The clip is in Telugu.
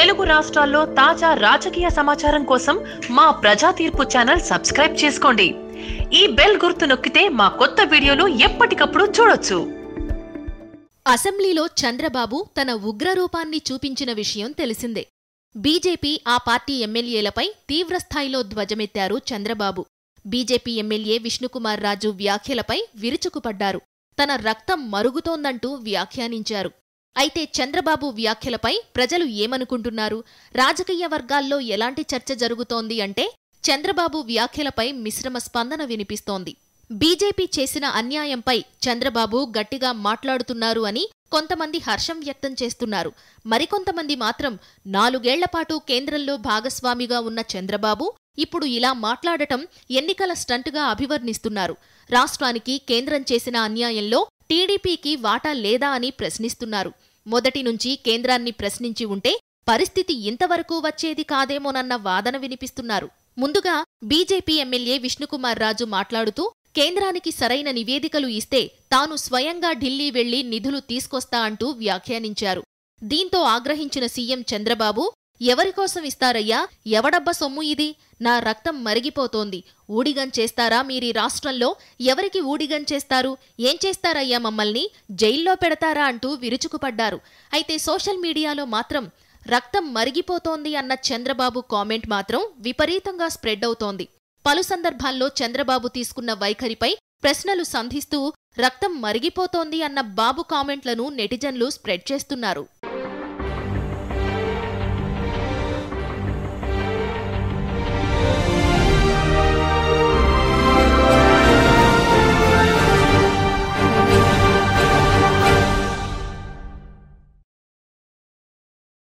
తెలుగు రాష్ట్రాల్లో తాజా రాజకీయ సమాచారం కోసం మా ప్రజా తీర్పు ఛానల్ సబ్స్క్రైబ్ చేసుకోండి ఈ బెల్ గుర్తు నొక్కితే మా కొత్త వీడియోలు ఎప్పటికప్పుడు చూడొచ్చు అసెంబ్లీలో చంద్రబాబు తన ఉగ్రరూపాన్ని చూపించిన విషయం తెలిసిందే బీజేపీ ఆ పార్టీ ఎమ్మెల్యేలపై తీవ్రస్థాయిలో ధ్వజమెత్తారు చంద్రబాబు బీజేపీ ఎమ్మెల్యే విష్ణుకుమార్ రాజు వ్యాఖ్యలపై విరుచుకుపడ్డారు తన రక్తం మరుగుతోందంటూ వ్యాఖ్యానించారు అయితే చంద్రబాబు వ్యాఖ్యలపై ప్రజలు ఏమనుకుంటున్నారు రాజకీయ వర్గాల్లో ఎలాంటి చర్చ జరుగుతోంది అంటే చంద్రబాబు వ్యాఖ్యలపై మిశ్రమ స్పందన వినిపిస్తోంది బీజేపీ చేసిన అన్యాయంపై చంద్రబాబు గట్టిగా మాట్లాడుతున్నారు అని కొంతమంది హర్షం వ్యక్తం చేస్తున్నారు మరికొంతమంది మాత్రం నాలుగేళ్లపాటు కేంద్రంలో భాగస్వామిగా ఉన్న చంద్రబాబు ఇప్పుడు ఇలా మాట్లాడటం ఎన్నికల స్టంటుగా అభివర్ణిస్తున్నారు రాష్ట్రానికి కేంద్రం చేసిన అన్యాయంలో టీడీపీకి వాటా లేదా అని ప్రశ్నిస్తున్నారు మొదటి నుంచి కేంద్రాన్ని ప్రశ్నించి ఉంటే పరిస్థితి ఇంతవరకు వచ్చేది కాదేమోనన్న వాదన వినిపిస్తున్నారు ముందుగా బీజేపీ ఎమ్మెల్యే విష్ణుకుమార్ రాజు మాట్లాడుతూ కేంద్రానికి సరైన నివేదికలు ఇస్తే తాను స్వయంగా ఢిల్లీ వెళ్లి నిధులు తీసుకొస్తా అంటూ వ్యాఖ్యానించారు దీంతో ఆగ్రహించిన సీఎం చంద్రబాబు ఎవరికోసం ఇస్తారయ్యా ఎవడబ్బ సొమ్ము ఇది నా రక్తం మరిగిపోతోంది ఊడిగం చేస్తారా మీరీ రాష్ట్రంలో ఎవరికి ఊడిగం చేస్తారు ఏం చేస్తారయ్యా మమ్మల్ని జైల్లో పెడతారా అంటూ విరుచుకుపడ్డారు అయితే సోషల్ మీడియాలో మాత్రం రక్తం మరిగిపోతోంది అన్న చంద్రబాబు కామెంట్ మాత్రం విపరీతంగా స్ప్రెడ్ అవుతోంది పలు సందర్భాల్లో చంద్రబాబు తీసుకున్న వైఖరిపై ప్రశ్నలు సంధిస్తూ రక్తం మరిగిపోతోంది అన్న బాబు కామెంట్లను నెటిజన్లు స్ప్రెడ్ చేస్తున్నారు